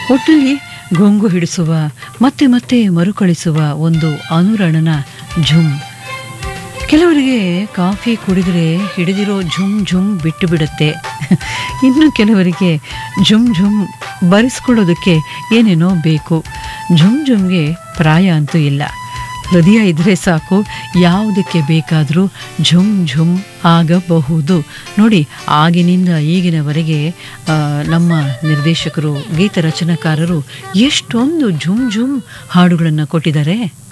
ಒಟ್ಟಿನಲ್ಲಿ ಗೊಂಗು ಹಿಡಿಸುವ ಮತ್ತೆ ಮತ್ತೆ ಮರುಕಳಿಸುವ ಒಂದು ಅನುರಣನ ಝುಮ್ ಕೆಲವರಿಗೆ ಕಾಫಿ ಕುಡಿದರೆ ಹಿಡಿದಿರೋ ಝುಮ್ ಝುಮ್ ಬಿಟ್ಟು ಬಿಡುತ್ತೆ ಇನ್ನು ಕೆಲವರಿಗೆ ಝುಮ್ ಝುಮ್ ಬರೆಸ್ಕೊಳ್ಳೋದಕ್ಕೆ ಏನೇನೋ ಬೇಕು ಝುಮ್ ಝುಮ್ಗೆ ಪ್ರಾಯ ಅಂತೂ ಇಲ್ಲ ಹೃದಯ ಇದ್ರೆ ಸಾಕು ಯಾವುದಕ್ಕೆ ಬೇಕಾದರೂ ಝುಮ್ ಝುಮ್ ಆಗಬಹುದು ನೋಡಿ ಆಗಿನಿಂದ ಈಗಿನವರೆಗೆ ಆ, ನಮ್ಮ ನಿರ್ದೇಶಕರು ಗೀತ ರಚನಾಕಾರರು ಎಷ್ಟೊಂದು ಝುಮ್ ಝುಮ್ ಹಾಡುಗಳನ್ನು ಕೊಟ್ಟಿದ್ದಾರೆ